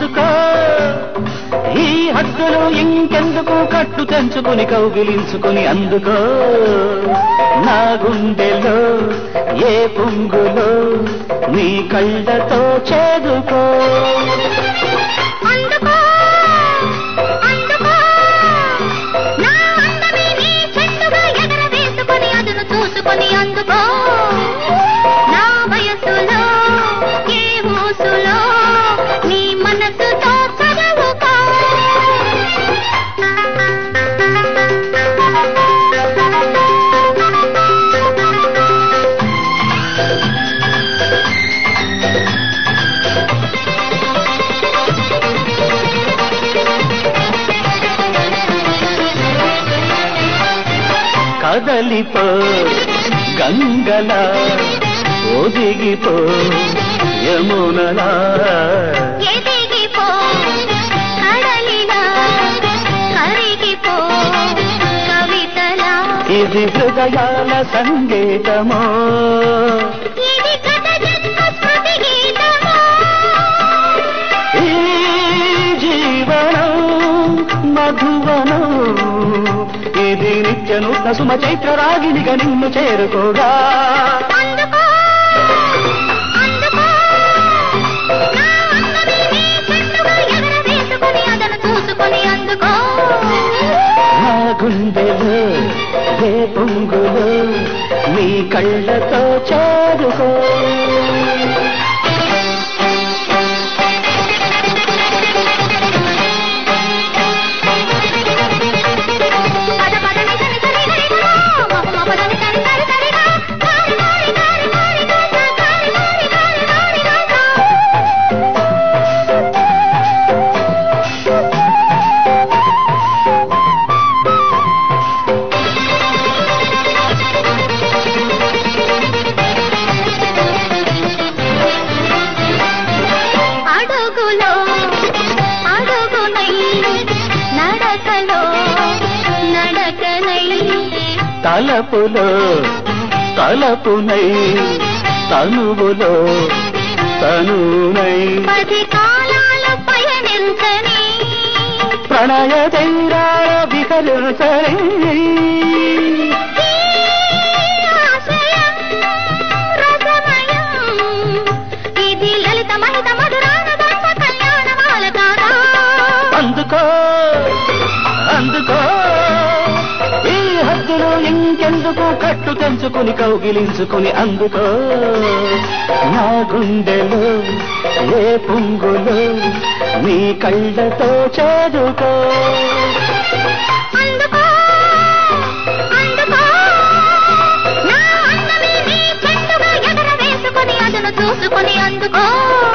అందుకో ఈ హద్దులు ఇంకెందుకు కట్టు తెంచుకుని కౌగిలించుకుని అందుకో నా గుండెలో ఏ పొంగులో నీ కళ్ళతో చేదుకో అందుకో అందుకో నా అందమే నీ చెట్టుగా ఎగరవేసుకొని అదును చూసుకొని అందుకో నా వయసులో ఏ ఊసులో నీ మనసుతో చదువుకో కదలిపో గంగల ఒదిగిపో యమునలా ఎదిగిపో కడలిలా కరిగిపో కవితలా ఇది హృదయాల సంగీతమో ఇది గత జన్మ స్మృతి గీతమా ఈ జీవనం మధువనం ఇది నిత్య నూతన సుమ చైత్ర రాగినిగా నిన్ను చేరుకోగా అందుకో అందుకో నా అందమే నీ చెట్టుగా ఎగరవేసుకొని అదను చూసుకొని అందుకో నా గుండెలో ఏ పొంగులో నీ కళ్ళతో చేరుకో పద పదని సరి సరి హరిగా మమ పదని సరి సరి సరిగా గారి గారి గారి గారి గారి గారి గారి గారి గారి గారి అడుగులో అడుగునై నడకలో నడకనై తలపులో తలపునై తనువులో తనునై పది కాలాలు పయనించని ప్రణయ తీరాల విహరించని ఈ ఆశయం రసమయం. ఇది లలిత మహిత మధురాన దండ కళ్యాణమాల కాదా అందుకో అందుకో ఈ హద్దులు ఇంకెందుకు కట్టు తెంచుకుని కౌగిలించుకుని అందుకో నా గుండెలో ఏ పొంగులో నీ కళ్ళతో చేదుకో అందుకో అందుకో నా అందమే నీ చెట్టుగా ఎగరవేసుకొని అదను చూసుకొని అందుకో